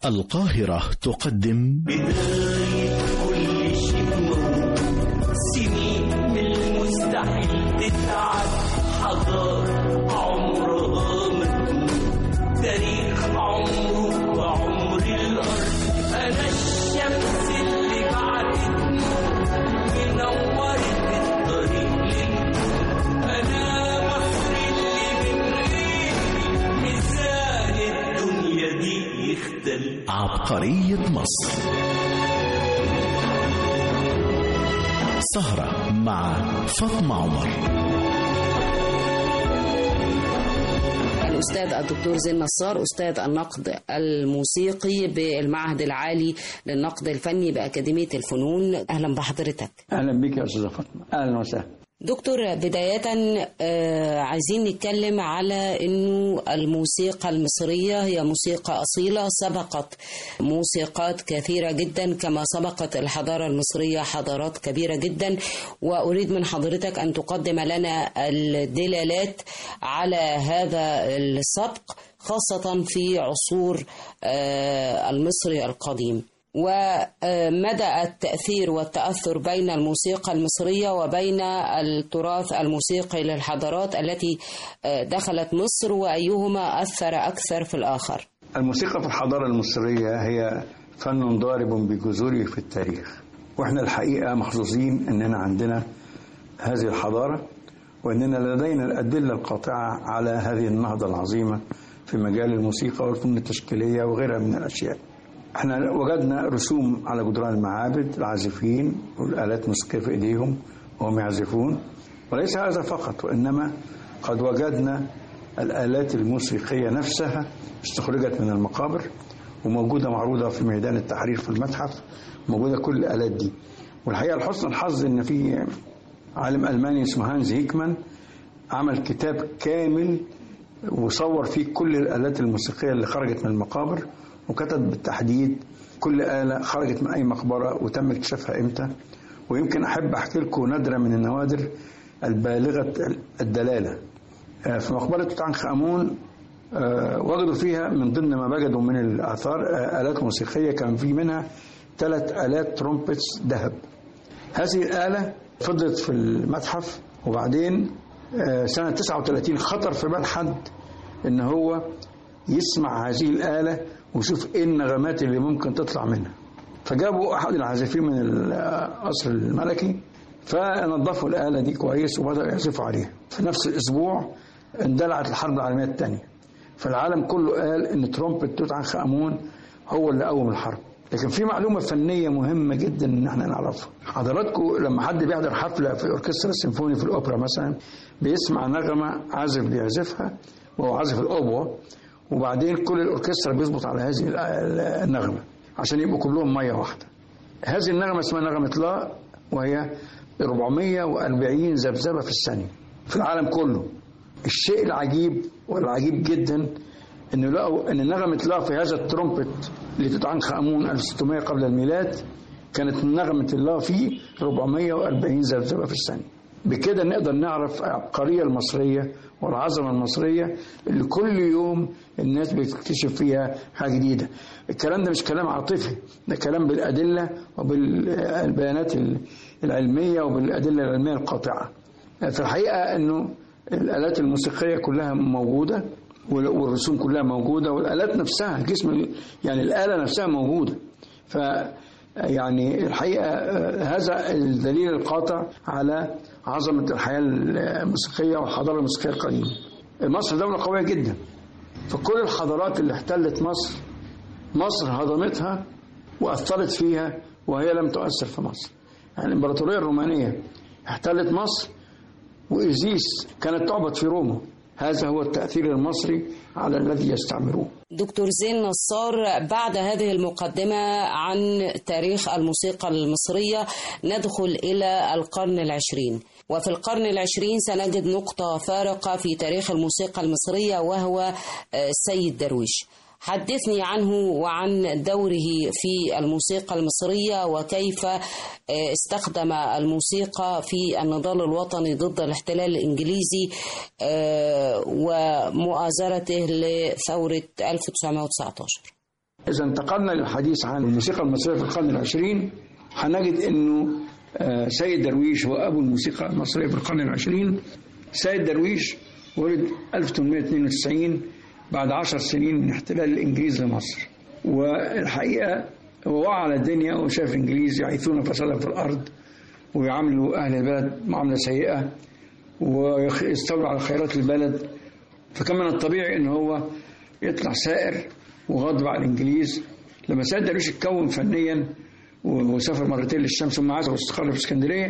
القاهرة تقدم بداية كل شيء موجود سنين من المستحيل تتعب حضارة عمرها ما تموت تاريخ عمره وعمر الأرض أنا الشمس اللي بعدت منورت الطريق للنور أنا مصر اللي من غيري ميزان الدنيا دي يختلف عبقرية مصر سهرة مع فاطمة عمر الأستاذ الدكتور زين نصار أستاذ النقد الموسيقي بالمعهد العالي للنقد الفني بأكاديمية الفنون أهلا بحضرتك اهلا بك يا استاذه فاطمه اهلا وسهلا دكتور بداية آه، عايزين نتكلم على أنه الموسيقى المصرية هي موسيقى أصيلة سبقت موسيقات كثيرة جدا كما سبقت الحضارة المصرية حضارات كبيرة جدا وأريد من حضرتك أن تقدم لنا الدلالات على هذا السبق خاصة في عصور آه، المصري القديم ومدى التأثير والتأثر بين الموسيقى المصرية وبين التراث الموسيقي للحضارات التي دخلت مصر وأيهما أثر أكثر في الآخر الموسيقى في الحضاره المصريه هي فن ضارب بجذوره في التاريخ واحنا الحقيقه محظوظين اننا عندنا هذه الحضاره واننا لدينا الادله القاطعه على هذه النهضه العظيمه في مجال الموسيقى والفنون التشكيليه وغيرها من الاشياء احنا وجدنا رسوم على جدران المعابد العازفين والآلات الموسيقية في إيديهم وهم يعزفون وليس هذا فقط وإنما قد وجدنا الآلات الموسيقية نفسها استخرجت من المقابر وموجودة معروضة في ميدان التحرير في المتحف موجودة كل الآلات دي والحقيقة لحسن الحظ إن في عالم ألماني اسمه هانز هيكمان عمل كتاب كامل وصور فيه كل الآلات الموسيقية اللي خرجت من المقابر وكتب بالتحديد كل آلة خرجت من أي مقبرة وتم اكتشافها إمتى ويمكن أحب أحكي لكم نادرة من النوادر البالغة الدلالة آه، في مقبرة توت عنخ آمون آه، وجدوا فيها من ضمن ما وجدوا من الآثار آه، آلات موسيقية كان في منها ثلاث آلات ترومبتس ذهب هذه الآلة فضلت في المتحف وبعدين سنة 39 خطر في بال حد إن هو يسمع هذه الآلة ويشوف إيه النغمات اللي ممكن تطلع منها فجابوا أحد العازفين من القصر الملكي فنظفوا الآلة دي كويس وبدأوا يعزفوا عليها في نفس الأسبوع اندلعت الحرب العالمية الثانية فالعالم كله قال إن ترومبة توت عنخ آمون هو اللي قوم الحرب لكن في معلومة فنية مهمة جدا إن احنا نعرفها حضراتكم لما حد بيحضر حفلة في الأوركسترا السيمفوني في الأوبرا مثلا بيسمع نغمة عازف بيعزفها وهو عازف الأوبوة وبعدين كل الأوركسترا بيظبط على هذه النغمة عشان يبقوا كلهم مية واحدة هذه النغمة اسمها نغمة لا وهي 440 ذبذبة في الثانية في العالم كله الشيء العجيب والعجيب جدا انه لقوا ان نغمة لا في هذا الترومبت لتوت عنخ امون 1600 قبل الميلاد كانت نغمة الله فيه 440 ذبذبة في الثانية بكده نقدر نعرف العبقرية المصرية والعظمة المصرية اللي كل يوم الناس بتكتشف فيها حاجة جديدة الكلام ده مش كلام عاطفي ده كلام بالأدلة وبالبيانات العلمية وبالأدلة العلمية القاطعة في الحقيقة أنه الآلات الموسيقية كلها موجودة والرسوم كلها موجودة والآلات نفسها الجسم يعني الآلة نفسها موجودة ف يعني الحقيقة هذا الدليل القاطع على عظمة الحياة الموسيقية والحضارة الموسيقية القديمة مصر دولة قوية جدا فكل الحضارات اللي احتلت مصر مصر هضمتها وأثرت فيها وهي لم تؤثر في مصر يعني الإمبراطورية الرومانية احتلت مصر وإيزيس كانت تعبد في روما هذا هو التأثير المصري على الذي يستعمروه دكتور زين نصار بعد هذه المقدمة عن تاريخ الموسيقى المصرية ندخل إلى القرن العشرين وفي القرن العشرين سنجد نقطة فارقة في تاريخ الموسيقى المصرية وهو السيد درويش حدثني عنه وعن دوره في الموسيقى المصرية وكيف استخدم الموسيقى في النضال الوطني ضد الاحتلال الإنجليزي ومؤازرته لثورة 1919 إذا انتقلنا للحديث عن الموسيقى المصرية في القرن العشرين هنجد أنه آه، سيد درويش هو أبو الموسيقى المصرية في القرن العشرين سيد درويش ولد 1892 بعد عشر سنين من احتلال الإنجليز لمصر والحقيقة هو وعى على الدنيا وشاف الإنجليز يعيثون فسادا في الأرض ويعاملوا أهل البلد معاملة سيئة ويستولوا على خيرات البلد فكان من الطبيعي ان هو يطلع سائر وغاضب على الانجليز لما سيد درويش اتكون فنيا وسافر مرتين للشام ثم عاش واستقر في اسكندريه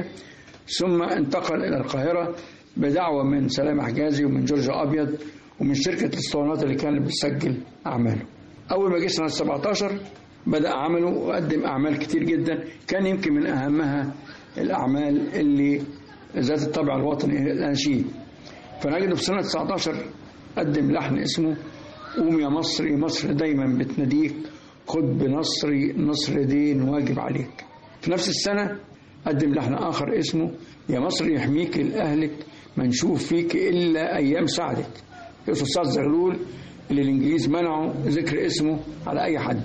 ثم انتقل الى القاهره بدعوه من سلام حجازي ومن جورج ابيض ومن شركه الاسطوانات اللي كانت بتسجل اعماله. اول ما جه سنه 17 بدا عمله وقدم اعمال كتير جدا كان يمكن من اهمها الاعمال اللي ذات الطابع الوطني الاناشيد. فنجد في سنه 19 قدم لحن اسمه قوم يا مصري مصر دايما بتناديك خد بنصري نصر دين واجب عليك في نفس السنة قدم لحن آخر اسمه يا مصر يحميك لأهلك ما نشوف فيك إلا أيام سعدك يقصد سعد زغلول اللي الإنجليز منعوا ذكر اسمه على أي حد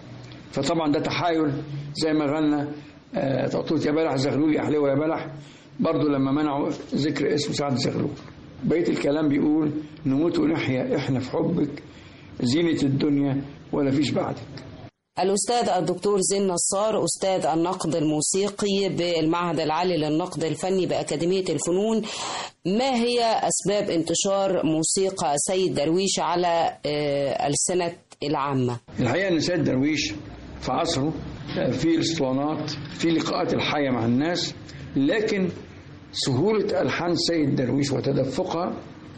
فطبعا ده تحايل زي ما غنى آه، تقطوط يا بلح زغلول يا حلوة يا بلح برضه لما منعوا ذكر اسم سعد زغلول بقية الكلام بيقول نموت ونحيا احنا في حبك زينة الدنيا ولا فيش بعدك الأستاذ الدكتور زين نصار أستاذ النقد الموسيقي بالمعهد العالي للنقد الفني بأكاديمية الفنون ما هي أسباب انتشار موسيقى سيد درويش على آه، السنة العامة؟ الحقيقة ان سيد درويش في عصره آه، في الاسطوانات في لقاءات الحية مع الناس لكن سهولة ألحان سيد درويش وتدفقها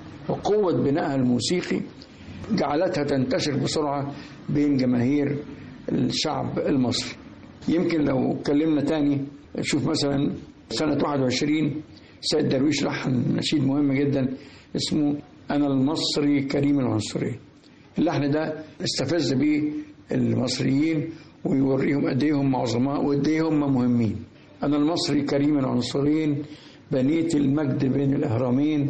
وقوة بنائها الموسيقي جعلتها تنتشر بسرعة بين جماهير الشعب المصري يمكن لو اتكلمنا تاني شوف مثلا سنة 21 سيد درويش لحن نشيد مهم جدا اسمه أنا المصري كريم العنصرية اللحن ده استفز بيه المصريين ويوريهم قد ايه هم عظماء وقد ايه هم مهمين انا المصري كريم العنصرين بنيت المجد بين الاهرامين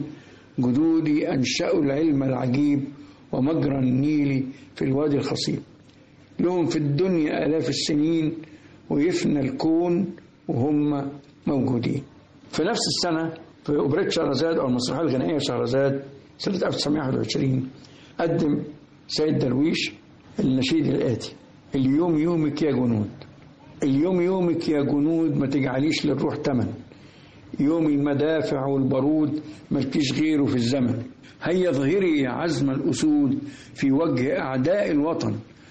جدودي انشأوا العلم العجيب ومجرى النيل في الوادي الخصيب لهم في الدنيا آلاف السنين ويفنى الكون وهم موجودين في نفس السنة في أوبريت شهرزاد أو المسرحية الغنائية شهرزاد سنة 1921 قدم سيد درويش النشيد الآتي اليوم يومك يا جنود اليوم يومك يا جنود ما تجعليش للروح تمن يوم المدافع والبارود ملكيش غيره في الزمن هيا ظهري يا عزم الأسود في وجه أعداء الوطن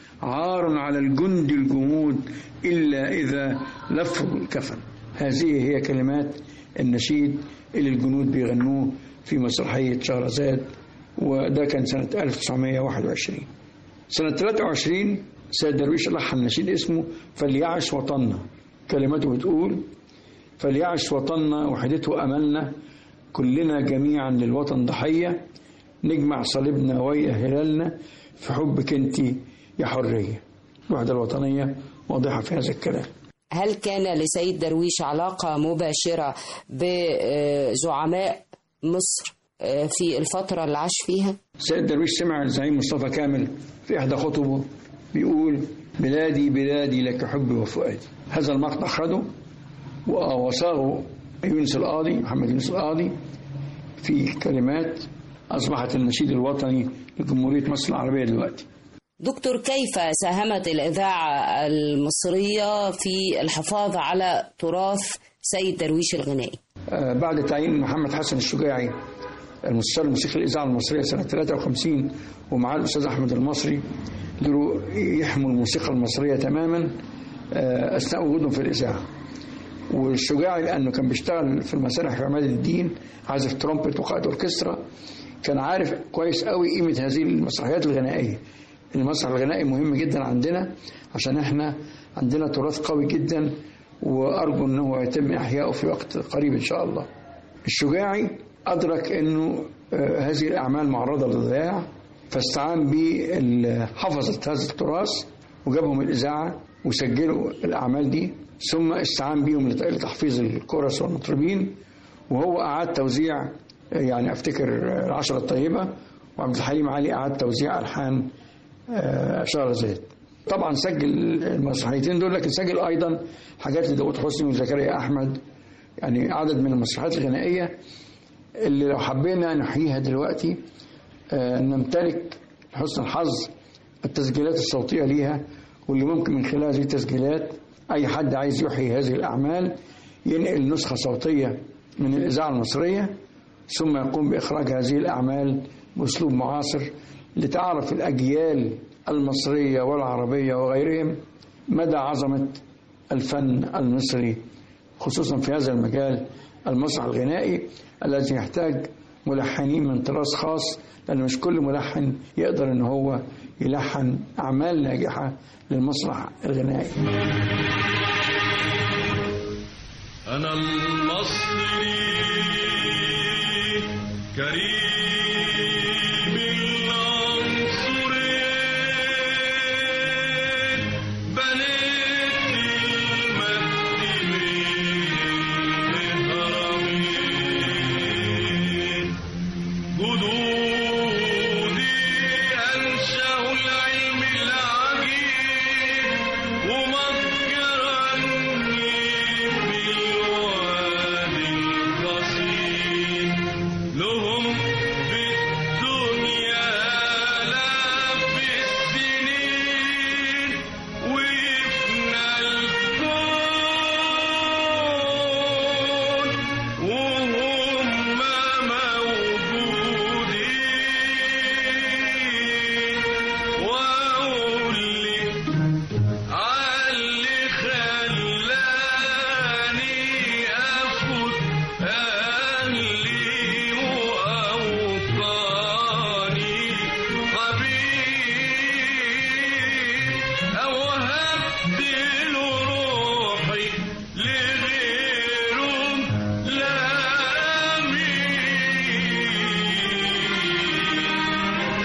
عار على الجند الجمود إلا إذا لفوا الكفن هذه هي كلمات النشيد اللي الجنود بيغنوه في مسرحية شهرزاد وده كان سنة 1921 سنة 23 سيد درويش لحن نشيد اسمه فليعش وطننا كلماته بتقول فليعش وطننا وحدته أملنا كلنا جميعا للوطن ضحية نجمع صليبنا ويا هلالنا في حبك انت يا حرية الوحدة الوطنية واضحة في هذا الكلام هل كان لسيد درويش علاقة مباشرة بزعماء مصر آه، في الفترة اللي عاش فيها؟ سيد درويش سمع الزعيم مصطفى كامل في إحدى خطبه بيقول بلادي بلادي لك حبي وفؤادي هذا المقطع أخرجه وصاغه يونس القاضي محمد يونس القاضي في كلمات أصبحت النشيد الوطني لجمهورية مصر العربية دلوقتي دكتور كيف ساهمت الإذاعة المصرية في الحفاظ على تراث سيد درويش الغنائي؟ آه، بعد تعيين محمد حسن الشجاعي المستشار الموسيقي الإذاعة المصرية سنة 53 ومعاه الأستاذ أحمد المصري قدروا يحموا الموسيقى المصرية تماما آه، أثناء وجودهم في الإذاعة والشجاعي لأنه كان بيشتغل في المسارح في عماد الدين عازف ترومبت وقائد أوركسترا كان عارف كويس قوي قيمة هذه المسرحيات الغنائية المسرح الغنائي مهم جدا عندنا عشان احنا عندنا تراث قوي جدا وأرجو أنه يتم إحياؤه في وقت قريب إن شاء الله الشجاعي أدرك أنه آه، هذه الأعمال معرضة للضياع فاستعان بحفظة هذا التراث وجابهم الإذاعة وسجلوا الأعمال دي ثم استعان بهم لت- لتحفيظ الكورس والمطربين وهو أعاد توزيع آه، يعني أفتكر آه، العشرة الطيبة وعبد الحليم علي أعاد توزيع ألحان آه، شهرزاد طبعا سجل المسرحيتين دول لكن سجل ايضا حاجات لداود حسني وزكريا احمد يعني عدد من المسرحيات الغنائيه اللي لو حبينا نحييها دلوقتي آه، نمتلك حسن الحظ التسجيلات الصوتيه ليها واللي ممكن من خلال هذه التسجيلات اي حد عايز يحيي هذه الاعمال ينقل نسخه صوتيه من الاذاعه المصريه ثم يقوم باخراج هذه الاعمال باسلوب معاصر لتعرف الاجيال المصريه والعربيه وغيرهم مدى عظمه الفن المصري خصوصا في هذا المجال المسرح الغنائي الذي يحتاج ملحنين من طراز خاص لأن مش كل ملحن يقدر إن هو يلحن أعمال ناجحة للمسرح الغنائي أنا المصري كريم العنصري بنيت المجد الهرمين جدودي أنشأوا العلم العجيب ومكرني بالوادي القصير لهم بالدنيا آلاف السنين ويفنى الكون وهم موجودين وأقول لك علي خلاني أفوت أهلي وأوطاني حبيب أوهبت له روحي لغيرهم لا مين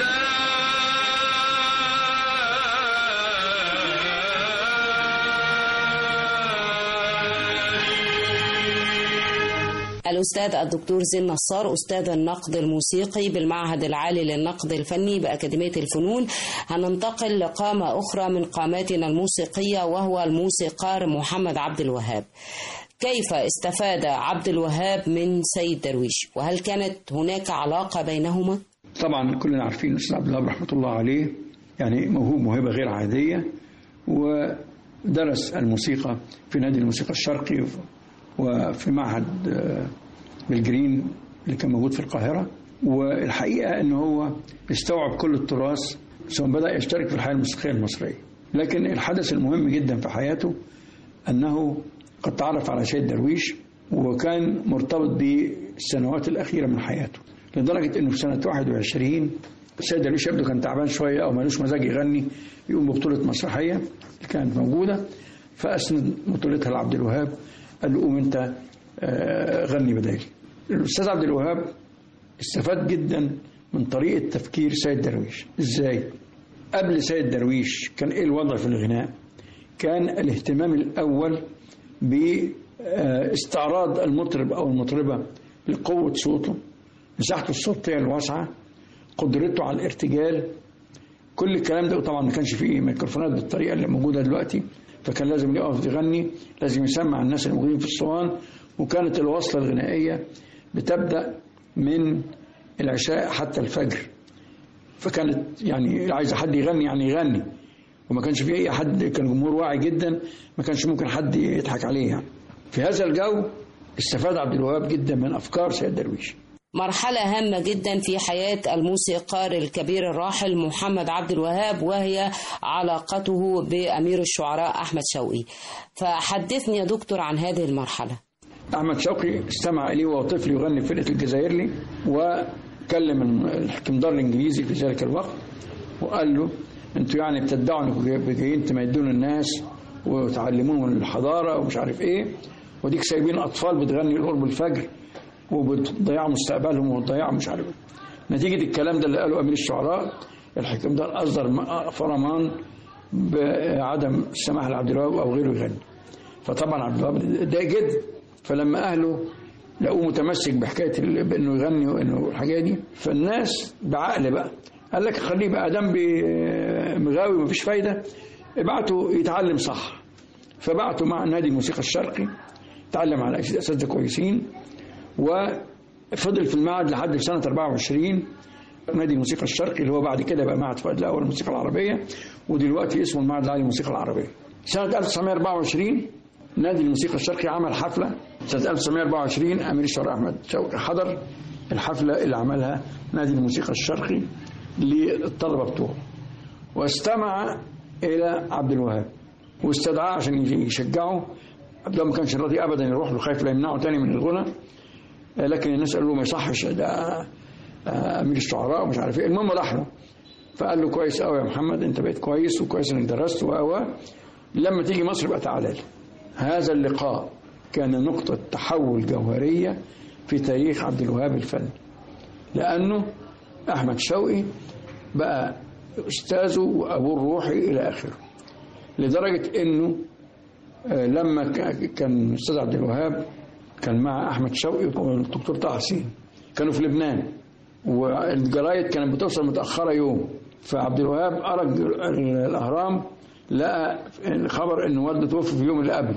الأستاذ الدكتور زين نصار أستاذ النقد الموسيقي بالمعهد العالي للنقد الفني بأكاديمية الفنون هننتقل لقامة أخرى من قاماتنا الموسيقية وهو الموسيقار محمد عبد الوهاب كيف استفاد عبد الوهاب من سيد درويش وهل كانت هناك علاقة بينهما؟ طبعا كلنا عارفين الاستاذ عبد الله رحمه الله عليه يعني موهوب موهبه غير عاديه ودرس الموسيقى في نادي الموسيقى الشرقي وفي معهد آه، بالجرين اللي كان موجود في القاهره والحقيقه ان هو استوعب كل التراث ثم بدا يشترك في الحياه الموسيقيه المصريه لكن الحدث المهم جدا في حياته انه قد تعرف على سيد درويش وكان مرتبط بالسنوات الاخيره من حياته لدرجه انه في سنه 21 السيد درويش يبدو كان تعبان شويه او مالوش مزاج يغني يقوم ببطوله مسرحيه اللي كانت موجوده فاسند بطولتها لعبد الوهاب قال له قوم انت آه، غني بدالي الاستاذ عبد الوهاب استفاد جدا من طريقه تفكير سيد درويش ازاي قبل سيد درويش كان ايه الوضع في الغناء كان الاهتمام الاول باستعراض المطرب او المطربه لقوه صوته مساحته الصوتيه الواسعه قدرته على الارتجال كل الكلام ده طبعا ما كانش فيه ميكروفونات بالطريقه اللي موجوده دلوقتي فكان لازم يقف يغني لازم يسمع الناس الموجودين في الصوان وكانت الوصله الغنائيه بتبدا من العشاء حتى الفجر فكانت يعني عايز حد يغني يعني يغني وما كانش في اي حد كان جمهور واعي جدا ما كانش ممكن حد يضحك عليه يعني في هذا الجو استفاد عبد الوهاب جدا من افكار سيد درويش مرحلة هامة جدا في حياة الموسيقار الكبير الراحل محمد عبد الوهاب وهي علاقته بأمير الشعراء أحمد شوقي فحدثني يا دكتور عن هذه المرحلة احمد شوقي استمع اليه وهو طفل يغني في فرقه الجزائري وكلم الحكمدار الانجليزي في ذلك الوقت وقال له انتوا يعني بتدعوا انكم جاي- جايين تميدون الناس وتعلموهم الحضاره ومش عارف ايه وديك سايبين اطفال بتغني قرب الفجر وبتضيعوا مستقبلهم وبتضيعوا مش عارف ايه نتيجه الكلام ده اللي قاله امير الشعراء الحكمدار اصدر م- فرمان بعدم السماح لعبد الوهاب او غيره يغني فطبعا عبد الوهاب اتضايق جدا فلما اهله لقوه متمسك بحكايه ال- بانه يغني وانه الحاجه دي فالناس بعقل بقى قال لك خليه بقى دام بي- مغاوي مفيش فايده ابعته يتعلم صح فبعته مع نادي الموسيقى الشرقي تعلم على اساتذه كويسين وفضل في المعهد لحد سنه 24 نادي الموسيقى الشرقي اللي هو بعد كده بقى معهد فؤاد الاول للموسيقى العربيه ودلوقتي اسمه المعهد العالي للموسيقى العربيه. سنه 1924 نادي الموسيقى الشرقي عمل حفله سنه 1924 امير الشرق احمد شوقي حضر الحفله اللي عملها نادي الموسيقى الشرقي للطلبه بتوعه. واستمع الى عبد الوهاب واستدعاه عشان يجي يشجعه عبد الوهاب ما كانش راضي ابدا يروح له خايف لا يمنعه تاني من الغنى لكن الناس قالوا له ما يصحش ده امير الشعراء ومش عارف ايه المهم راح له فقال له كويس قوي يا محمد انت بقيت كويس وكويس انك درست و لما تيجي مصر بقى تعالى لي هذا اللقاء كان نقطة تحول جوهرية في تاريخ عبد الوهاب الفني لأنه أحمد شوقي بقى أستاذه وأبوه الروحي إلى آخره لدرجة إنه آه، لما ك- كان الأستاذ عبد الوهاب كان مع أحمد شوقي والدكتور طه حسين كانوا في لبنان والجرايد كانت بتوصل متأخرة يوم فعبد الوهاب قرا الج- الأهرام لقى خبر إن والده توفي في اليوم اللي قبله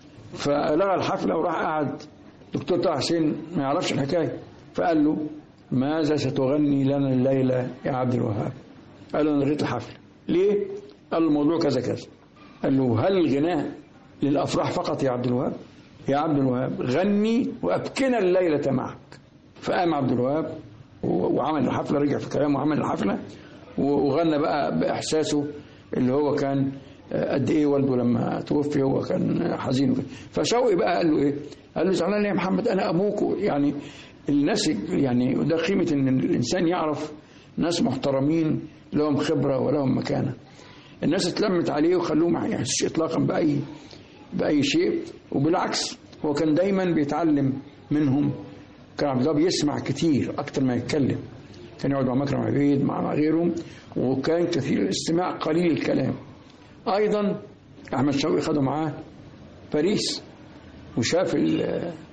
فلغى الحفلة وراح قعد دكتور طه حسين ما يعرفش الحكاية فقال له ماذا ستغني لنا الليلة يا عبد الوهاب قال له أنا لغيت الحفلة ليه؟ قال له الموضوع كذا كذا قال له هل الغناء للأفراح فقط يا عبد الوهاب يا عبد الوهاب غني وأبكنا الليلة معك فقام عبد الوهاب و- وعمل الحفلة رجع في كلامه وعمل الحفلة و- وغنى بقى بإحساسه اللي هو كان آه، قد ايه والده لما توفي هو كان حزين وكده. فشوقي بقى قال له ايه؟ قال له زعلان ليه يا محمد انا ابوك يعني الناس يعني وده قيمه ان الانسان يعرف ناس محترمين لهم خبره ولهم مكانه. الناس اتلمت عليه وخلوه ما يحسش اطلاقا باي باي شيء وبالعكس هو كان دايما بيتعلم منهم كان عبد الله بيسمع كتير اكتر ما يتكلم كان يقعد مع مكرم عبيد مع مع غيرهم وكان كثير الاستماع قليل الكلام ايضا احمد شوقي خده معاه باريس وشاف ال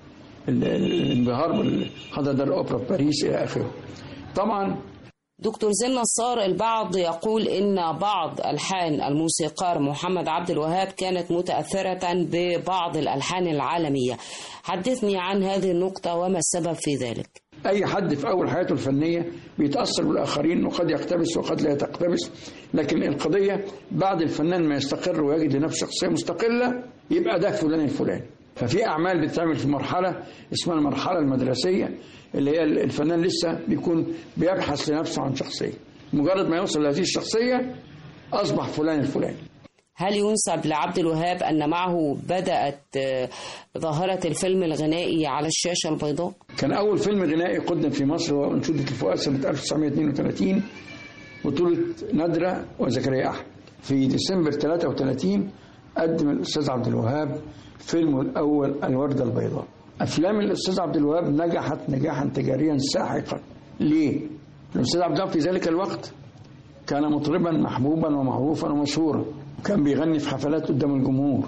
ال- الانبهار بالحضر دار الاوبرا في باريس الى اخره طبعا دكتور زين نصار البعض يقول ان بعض الحان الموسيقار محمد عبد الوهاب كانت متاثره ببعض الالحان العالميه حدثني عن هذه النقطه وما السبب في ذلك اي حد في اول حياته الفنيه بيتاثر بالاخرين وقد يقتبس وقد لا يقتبس لكن القضيه بعد الفنان ما يستقر ويجد لنفسه شخصيه مستقله يبقى ده فلان الفلاني ففي اعمال بتتعمل في مرحله اسمها المرحله المدرسيه اللي هي الفنان لسه بيكون بيبحث لنفسه عن شخصيه مجرد ما يوصل لهذه الشخصيه اصبح فلان الفلاني هل ينسب لعبد الوهاب ان معه بدات آه، ظاهره الفيلم الغنائي على الشاشه البيضاء كان أول فيلم غنائي قدم في مصر هو أنشودة الفؤاد سنة 1932 بطولة نادرة وزكريا أحمد في ديسمبر 33 قدم الأستاذ عبد الوهاب فيلمه الأول الوردة البيضاء أفلام الأستاذ عبد الوهاب نجحت نجاحا تجاريا ساحقا ليه؟ الأستاذ عبد الوهاب في ذلك الوقت كان مطربا محبوبا ومعروفا ومشهورا وكان بيغني في حفلات قدام الجمهور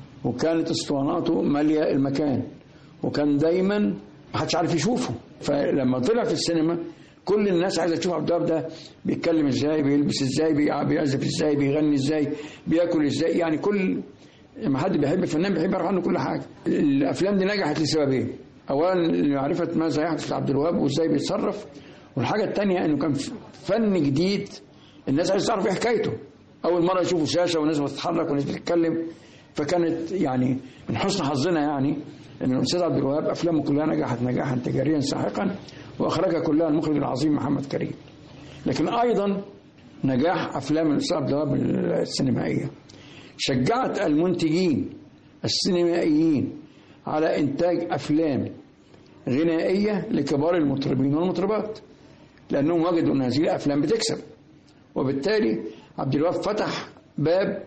وكانت اسطواناته مالية المكان وكان دايما ما حدش عارف يشوفه فلما طلع في السينما كل الناس عايزه تشوف عبد الوهاب ده بيتكلم ازاي بيلبس ازاي بي- بيعزف ازاي بيغني ازاي بياكل ازاي يعني كل لما حد بيحب الفنان بيحب يعرف عنه كل حاجه الافلام دي نجحت لسببين اولا لمعرفه ماذا يحدث لعبد الوهاب وازاي بيتصرف والحاجه الثانيه انه كان فن جديد الناس عايزه تعرف ايه حكايته اول مره يشوفوا شاشه وناس بتتحرك وناس بتتكلم فكانت يعني من حسن حظنا يعني ان الاستاذ عبد الوهاب افلامه كلها نجحت نجاحا تجاريا ساحقا واخرجها كلها المخرج العظيم محمد كريم لكن ايضا نجاح افلام الاستاذ عبد الوهاب السينمائيه شجعت المنتجين السينمائيين على انتاج افلام غنائيه لكبار المطربين والمطربات لانهم وجدوا ان هذه الافلام بتكسب وبالتالي عبد الوهاب فتح باب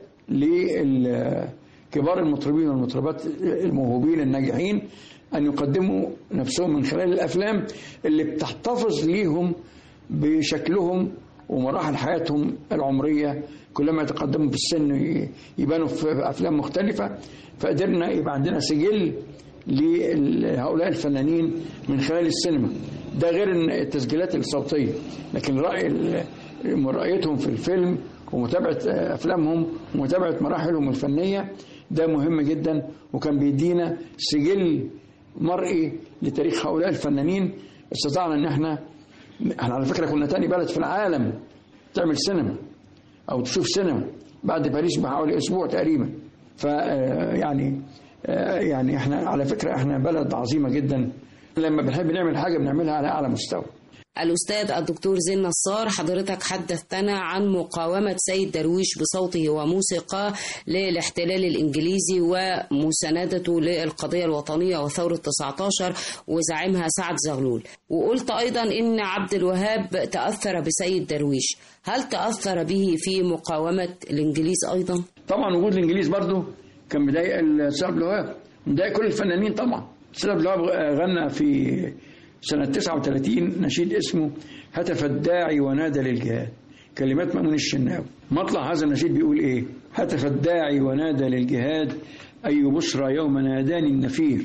لكبار المطربين والمطربات الموهوبين الناجحين ان يقدموا نفسهم من خلال الافلام اللي بتحتفظ ليهم بشكلهم ومراحل حياتهم العمريه كلما يتقدموا في السن يبانوا في افلام مختلفه فقدرنا يبقى عندنا سجل لهؤلاء الفنانين من خلال السينما ده غير التسجيلات الصوتيه لكن راي رؤيتهم في الفيلم ومتابعة آه، أفلامهم ومتابعة مراحلهم الفنية ده مهم جدا وكان بيدينا سجل مرئي لتاريخ هؤلاء الفنانين استطعنا ان احنا احنا على فكره كنا تاني بلد في العالم تعمل سينما او تشوف سينما بعد باريس بحوالي اسبوع تقريبا ف آه، يعني آه، يعني احنا على فكره احنا بلد عظيمه جدا لما بنحب نعمل حاجه بنعملها على اعلى مستوى الأستاذ الدكتور زين نصار حضرتك حدثتنا عن مقاومة سيد درويش بصوته وموسيقاه للاحتلال الإنجليزي ومساندته للقضية الوطنية وثورة 19 وزعيمها سعد زغلول وقلت أيضا إن عبد الوهاب تأثر بسيد درويش هل تأثر به في مقاومة الإنجليز أيضا؟ طبعا وجود الانجليز برضو كان مضايق الاستاذ عبد الوهاب مضايق كل الفنانين طبعا الاستاذ عبد الوهاب غنى في سنة 39 نشيد اسمه هتف الداعي ونادى للجهاد كلمات مأمون الشناوي مطلع هذا النشيد بيقول ايه هتف الداعي ونادى للجهاد أي بشرى يوم ناداني النفير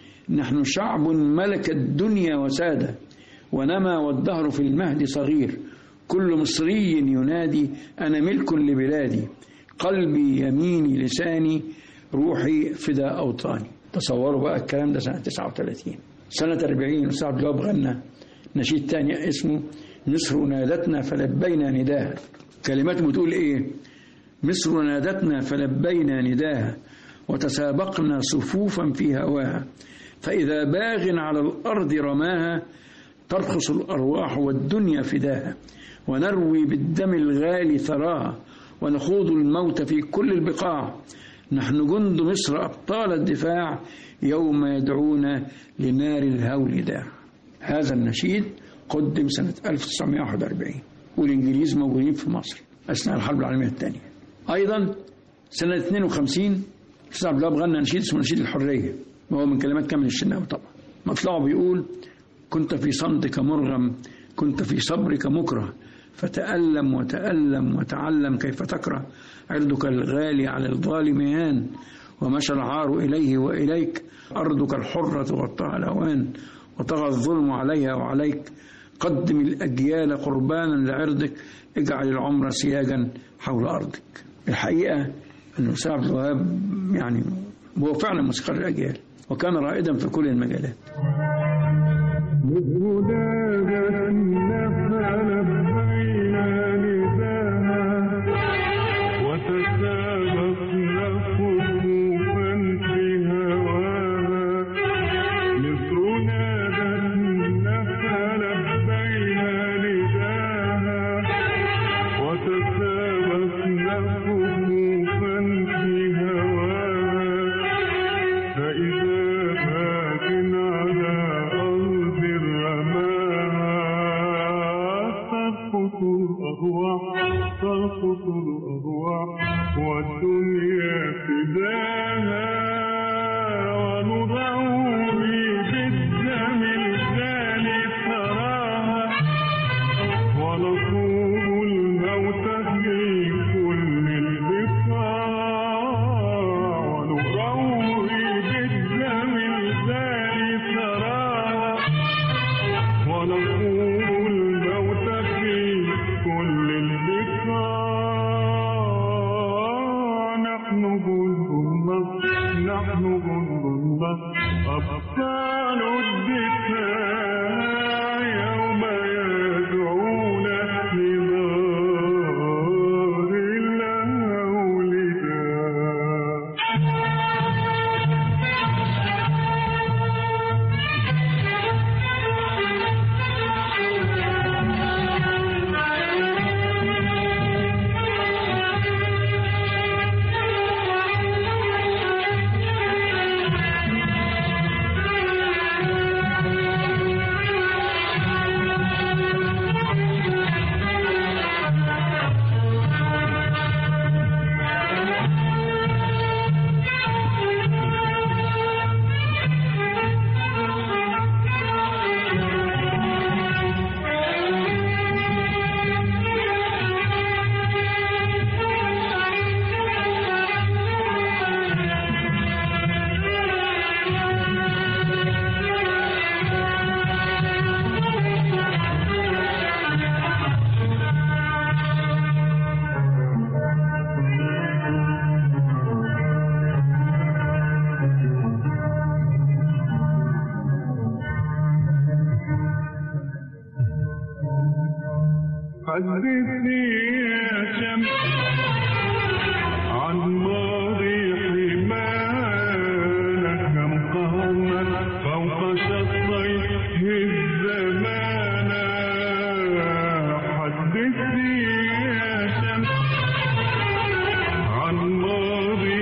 نحن شعب ملك الدنيا وسادة ونما والدهر في المهد صغير كل مصري ينادي أنا ملك لبلادي قلبي يميني لساني روحي فداء أوطاني تصوروا بقى الكلام ده سنة 39 سنة 40 أستاذ عبد الوهاب غنى نشيد تاني اسمه مصر نادتنا فلبينا نداها كلماته بتقول إيه مصر نادتنا فلبينا نداها وتسابقنا صفوفا في هواها فإذا باغ على الأرض رماها ترخص الأرواح والدنيا فداها ونروي بالدم الغالي ثراها ونخوض الموت في كل البقاع نحن جند مصر أبطال الدفاع يوم يدعونا لنار الهول داع هذا النشيد قدم سنة 1941 والإنجليز موجودين في مصر أثناء الحرب العالمية الثانية أيضا سنة 52 أستاذ عبد الوهاب غنى نشيد اسمه نشيد الحرية وهو من كلمات كامل الشناوي طبعا مطلعه بيقول كنت في صمتك مرغم كنت في صبرك مكره فتألم وتألم وتعلم كيف تكره عرضك الغالي على الظالم يهان ومشى العار إليه وإليك أرضك الحرة غطاها الهوان وطغى الظلم عليها وعليك قدم الأجيال قربانا لعرضك اجعل العمر سياجا حول أرضك الحقيقة أن الأستاذ عبد الوهاب يعني هو فعلا موسيقار الأجيال وكان رائدا في كل المجالات والدنيا فداها ونضوي بالدم الغالي ثراها ونصوم الموت في كل البقاع ونروي بالدم الغالي ثراها ونصوم الموت في كل البقاع نحن جند النصر نحن جند النصر أبطال الدفاع يوم يدعونا لنار الهول داع حدثني يا شمس عن ماضي حمانا كم قهرنا فوق شطيه الزمان حدثني يا شمس عن ماضي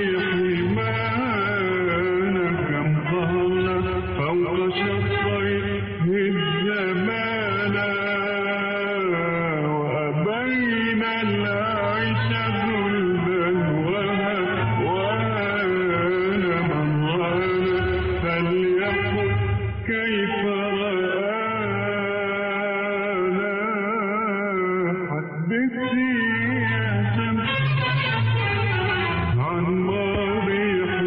حمانا كم قهرنا فوق شطيه الزمان وأبينا العيش ذلا وهوانا من رانا فليقل كيف رآنا حدثني يا شمس عن ماضي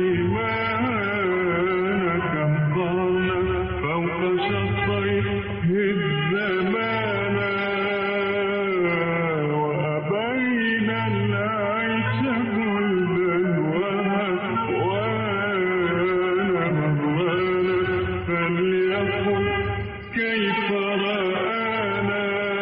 حمانا كم ضلنا فوق شطيه الزمان وأبينا العيش غلبا وهوانا مضغانا فليقل كيف رآنا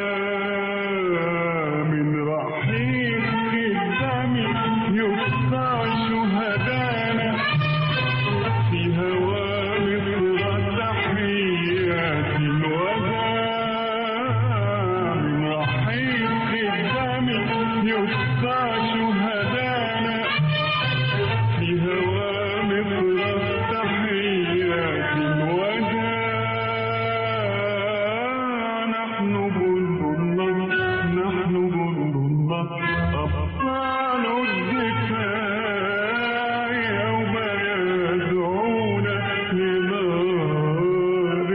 من رحيق الدم يقطع شهدانا في هوى مصر تحيات الوداع من رحيق الدم يقطع شهدانا في هوى مصر تحيات الوداع نحن بلد النصر نحن بلد النصر أبطال الدفاع يوم يدعون لنار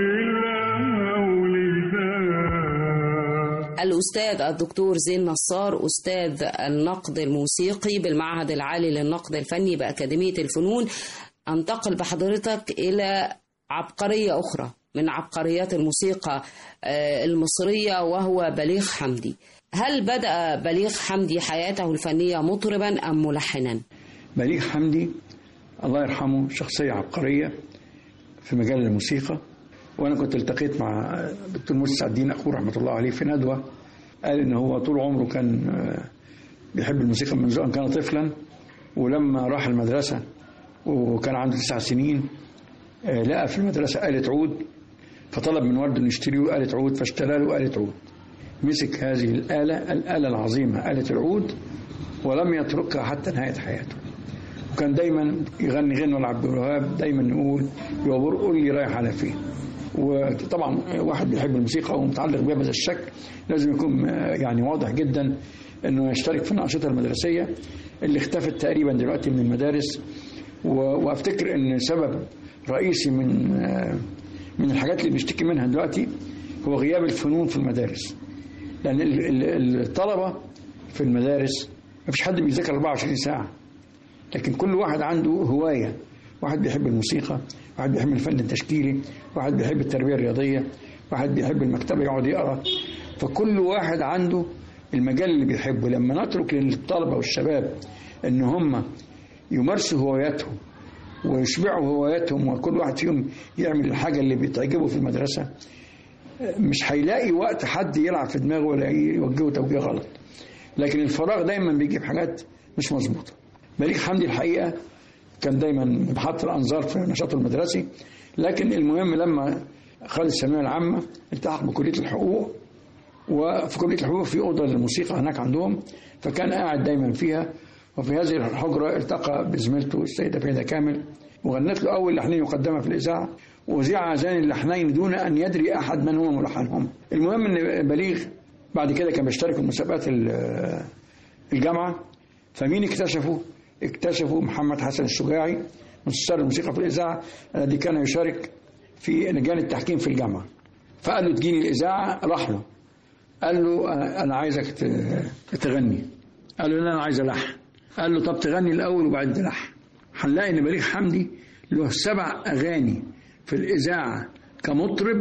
الأولداء الأستاذ الدكتور زين نصار أستاذ النقد الموسيقي بالمعهد العالي للنقد الفني بأكاديمية الفنون أنتقل بحضرتك إلى عبقرية أخرى من عبقريات الموسيقى آه، المصرية وهو بليغ حمدي هل بدأ بليغ حمدي حياته الفنية مطربا أم ملحنا؟ بليغ حمدي الله يرحمه شخصية عبقرية في مجال الموسيقى وأنا كنت التقيت مع الدكتور مرسي سعد الدين أخوه رحمة الله عليه في ندوة قال إن هو طول عمره كان آه، بيحب الموسيقى منذ أن كان طفلا ولما راح المدرسة وكان عنده تسع سنين آه، لقى في المدرسة آلة عود فطلب من والده إنه يشتري له آلة عود فاشترى له آلة عود مسك هذه الآلة الآلة العظيمة آلة العود ولم يتركها حتى نهاية حياته وكان دايما يغني غنوة لعبد الوهاب دايما يقول يا بر قول لي رايح على فين وطبعا واحد بيحب الموسيقى ومتعلق بها بهذا الشكل لازم يكون آه، يعني واضح جدا انه يشترك في الانشطه المدرسيه اللي اختفت تقريبا دلوقتي من المدارس و- وافتكر ان سبب رئيسي من آه، من الحاجات اللي بنشتكي منها دلوقتي هو غياب الفنون في المدارس لان ال- ال- الطلبه في المدارس ما فيش حد بيذاكر 24 ساعه لكن كل واحد عنده هوايه واحد بيحب الموسيقى واحد بيحب الفن التشكيلي واحد بيحب التربيه الرياضيه واحد بيحب المكتبه يقعد يقرا فكل واحد عنده المجال اللي بيحبه لما نترك للطلبه والشباب ان هم يمارسوا هواياتهم ويشبعوا هواياتهم وكل واحد فيهم يعمل الحاجه اللي بتعجبه في المدرسه مش هيلاقي وقت حد يلعب في دماغه ولا يوجهه توجيه غلط لكن الفراغ دايما بيجيب حاجات مش مظبوطه بليغ حمدي الحقيقه كان دايما محط الانظار في نشاطه المدرسي لكن المهم لما خد الثانويه العامه التحق بكليه الحقوق وفي كليه الحقوق في اوضه للموسيقى هناك عندهم فكان قاعد دايما فيها وفي هذه الحجره التقى بزميلته السيده فايده كامل وغنت له اول لحنين يقدمها في الاذاعه وذيع هذان اللحنين دون ان يدري احد من هو ملحنهم المهم ان بليغ بعد كده كان بيشترك في مسابقات ال- الجامعه فمين اكتشفه؟ اكتشفوا محمد حسن الشجاعي مستشار الموسيقى في الاذاعه الذي كان يشارك في لجان التحكيم في الجامعه فقال له تجيني الاذاعه راح له قال له انا عايزك ت- تغني قال له لا انا عايز الحن قال له طب تغني الاول وبعدين تلحن هنلاقي ان بليغ حمدي له سبع اغاني في الاذاعه كمطرب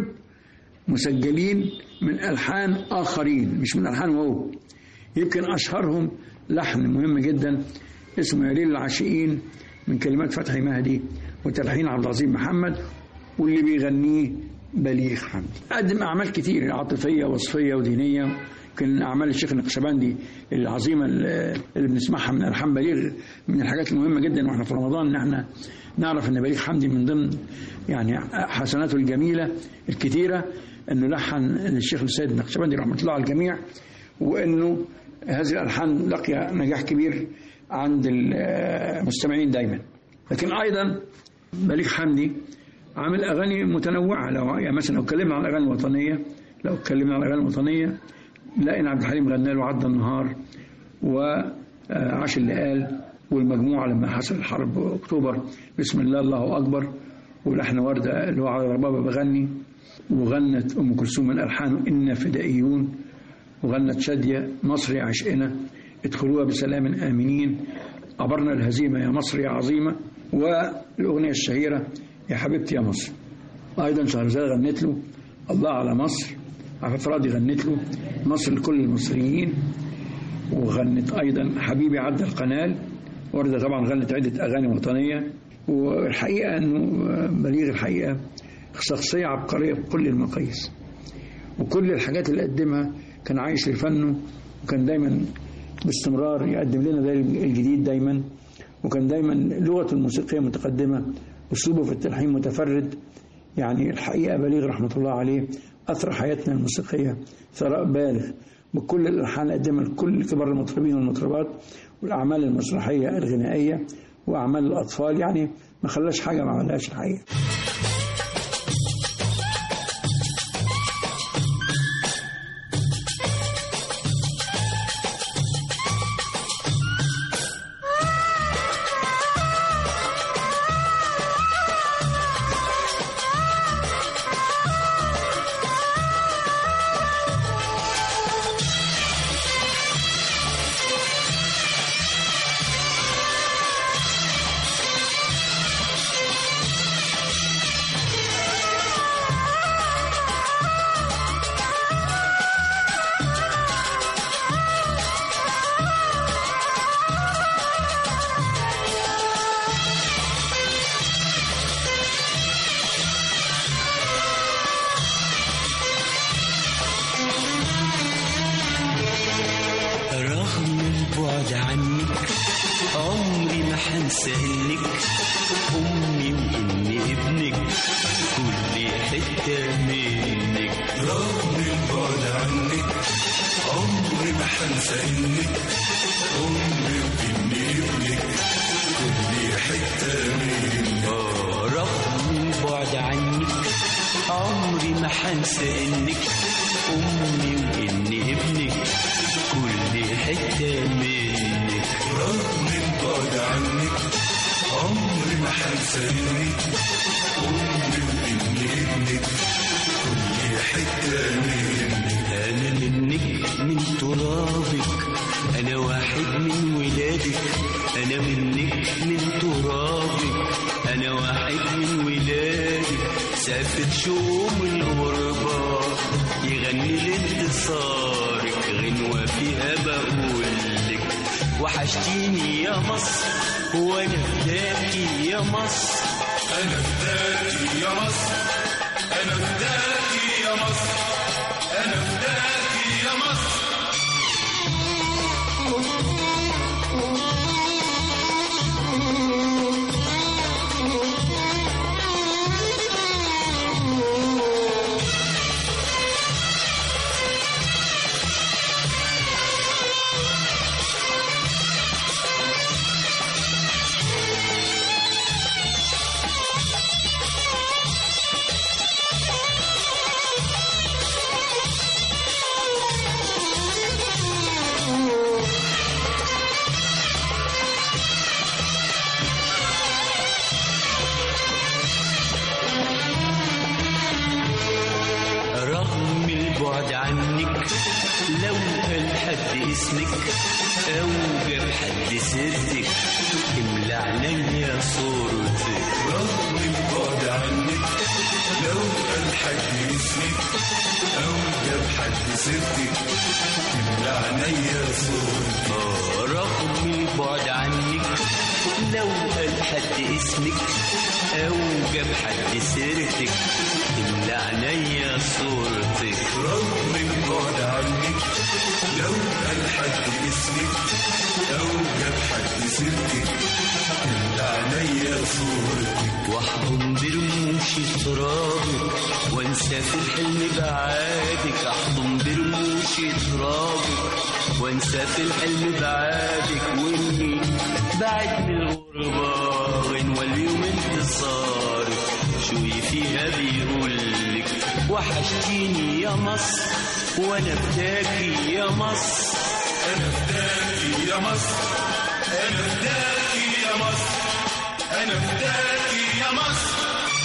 مسجلين من الحان اخرين مش من الحان هو يمكن اشهرهم لحن مهم جدا اسمه يا ليل العاشقين من كلمات فتحي مهدي وتلحين عبد العظيم محمد واللي بيغنيه بليغ حمدي قدم اعمال كتير عاطفيه وصفيه ودينيه يمكن اعمال الشيخ النقشبندي العظيمه اللي اللي بنسمعها من الحان بليغ من الحاجات المهمه جدا واحنا في رمضان ان احنا نعرف ان بليغ حمدي من ضمن يعني حسناته الجميله الكثيره انه لحن الشيخ السيد النقشبندي رحمه الله على الجميع وانه هذه الالحان لقي نجاح كبير عند المستمعين دايما لكن ايضا بليغ حمدي عامل اغاني متنوعه لو يعني مثلا لو اتكلمنا عن الاغاني الوطنيه لو اتكلمنا عن الاغاني الوطنيه نلاقي ان عبد الحليم غنى له عدى النهار وعاش اللي قال والمجموعه لما حصل حرب اكتوبر بسم الله الله اكبر ولحن ورده اللي هو على ربابه بغني وغنت ام كلثوم من الحانه انا فدائيون وغنت شاديه مصر يا عشقنا ادخلوها بسلام امنين عبرنا الهزيمه يا مصر يا عظيمه والاغنيه الشهيره يا حبيبتي يا مصر ايضا شهرزاد غنت له الله على مصر عفاف راضي غنت له مصر لكل المصريين وغنت ايضا حبيبي عدى القنال وردة طبعا غنت عدة أغاني وطنية والحقيقة أنه بليغ الحقيقة شخصية عبقرية بكل المقاييس وكل الحاجات اللي قدمها كان عايش لفنه وكان دايما باستمرار يقدم لنا ده الجديد دايما وكان دايما لغته الموسيقية متقدمة أسلوبه في التلحين متفرد يعني الحقيقة بليغ رحمة الله عليه أثر حياتنا الموسيقية ثراء بالغ بكل الألحان اللي قدمها لكل كبار المطربين والمطربات والأعمال المسرحية الغنائية وأعمال الأطفال يعني ما خلاش حاجة ما عملهاش الحقيقة رغم البعد عنك عمري ما حنسى انك امي واني ابنك كل حته منك رغم البعد عنك عمري ما حنسى انك امي واني ابنك كل حته منك آه، رغم البعد عنك عمري ما حنسى انك امي واني ابنك كل حتة منك رغم البعد عنك عمري ما حنسى انك امي واني ابنك كل حتة منك انا منك من ترابك انا واحد من ولادك انا منك من ترابك انا واحد من ولادك سافر شوم الغربة يغني لانتصارك غنوة فيها بقولك وحشتيني يا مصر وانا فداكي يا مصر انا فداكي يا مصر انا فداكي يا مصر انا فداكي يا مصر رغم البعد عنك لو قال حد اسمك او جاب حد سيرتك املى عينيا صورتك رغم البعد عنك لو قال حد اسمك او جاب حد سيرتك املى عينيا صورتك آه، رغم البعد عنك لو قال حد اسمك او جاب حد سيرتك املى عينيا صورتك رغم البعد عنك لو قال حد اسمك أو جاب حد سيرتك تملى عينيا صورتك واحضن برموش ترابك وانسى في الحلم بعادك احضن برموش ترابك وانسى في الحلم بعادك واني بعد من الغربة غنوة اليوم انتصارك شوي فيها بيقولك وحشتيني يا مصر وانا فداكي يا مصر أنا فداكي يا مصر أنا فداكي يا مصر أنا فداكي يا مصر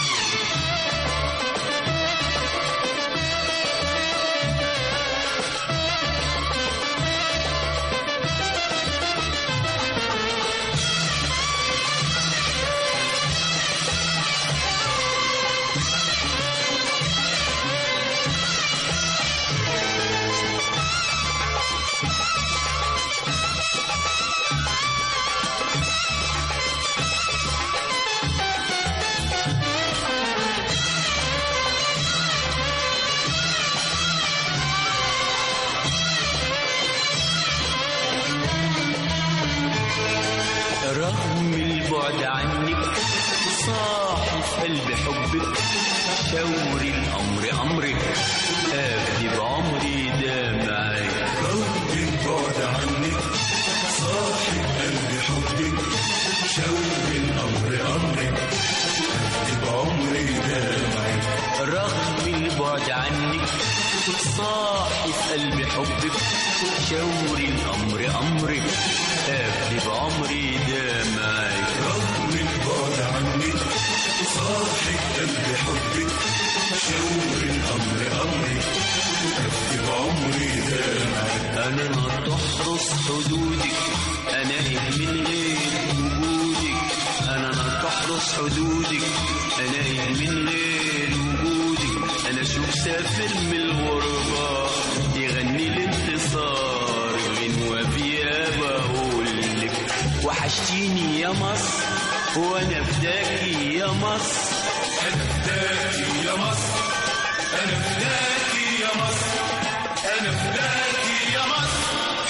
رغم البعد عنك صاحي في قلب حبك شاوري الأمر أمرك أبدي بعمري دمعك رغم البعد عنك صاحب قلبي حبك شوق الأمر أمرك أكتب عمري دامعك رغم البعد عنك صاحي في قلب حبك شاوري الأمر أمرك أبدي بعمري دمعك رغم البعد عنك صاحب قلبي حبك شوق الأمر أمرك أكتب عمري دامعك أنا ما تحرس حدودك أنا من غير وجودك أنا ما تحرس حدودك أنا من غير وجودك أنا شوف سافر من الغربة يغني الانتصار غنوة فيها بقولك وحشتيني يا مصر وأنا فداكي يا مصر أنا فداكي يا مصر أنا فداكي يا مصر أنا فداكي يا مصر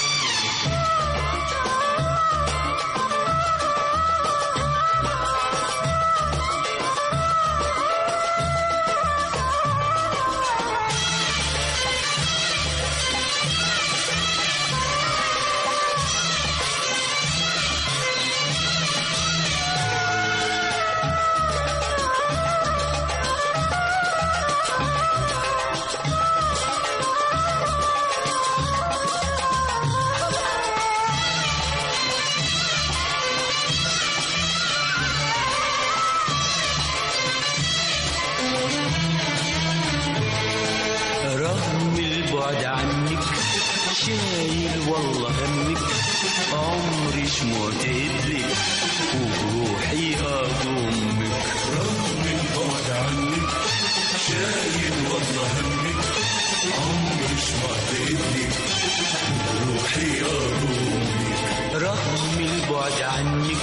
رغم البعد عنك شايل والله همك عمري شمعت لك وبروحي اضمك رغم البعد عنك شايل والله همك عمري شمعت إيدك روحي أرومك رغم البعد عنك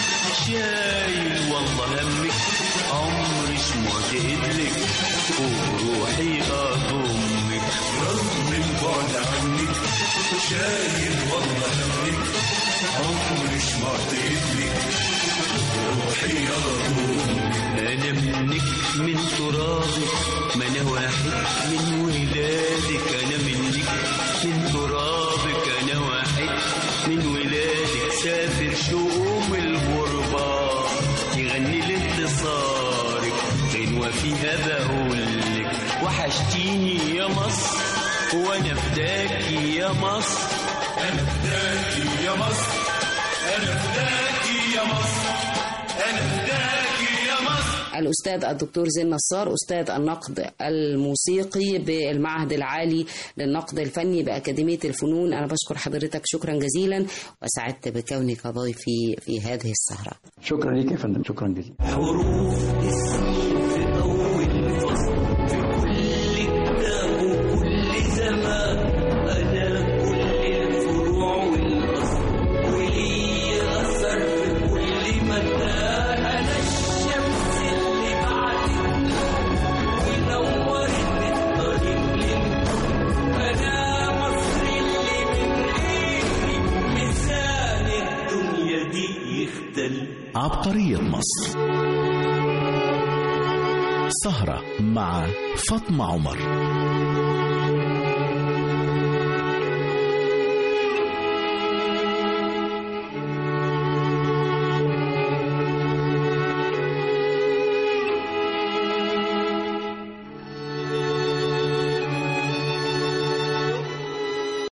شايل والله همك عمري شمعت لك وبروحي اضمك رغم البعد عنك شايل والله همك عمري شمعت إيدك روحي أرومك أنا منك من ترابك ما أنا واحد من ولادك أنا منك من ترابك أنا واحد من ولادك سافر شؤوم الغربة يغني لانتصارك غنوة فيها بقولك وحشتيني يا مصر وأنا فداكي يا مصر أنا فداكي يا مصر أنا فداكي يا مصر أنا فداكي يا مصر الأستاذ الدكتور زين نصار أستاذ النقد الموسيقي بالمعهد العالي للنقد الفني بأكاديمية الفنون أنا بشكر حضرتك شكرا جزيلا وسعدت بكونك ضيفي في هذه السهرة شكرا ليك يا فندم شكرا جزيلا حروف اسمي في أول فصل في كل كتاب وكل زمان أنا كل الفروع والأصل ولي أثر في كل مكان أنا الشمس اللي بعدتنا ونورت الطريق لنا أنا مصر اللي عبقرية مصر سهرة مع فاطمة عمر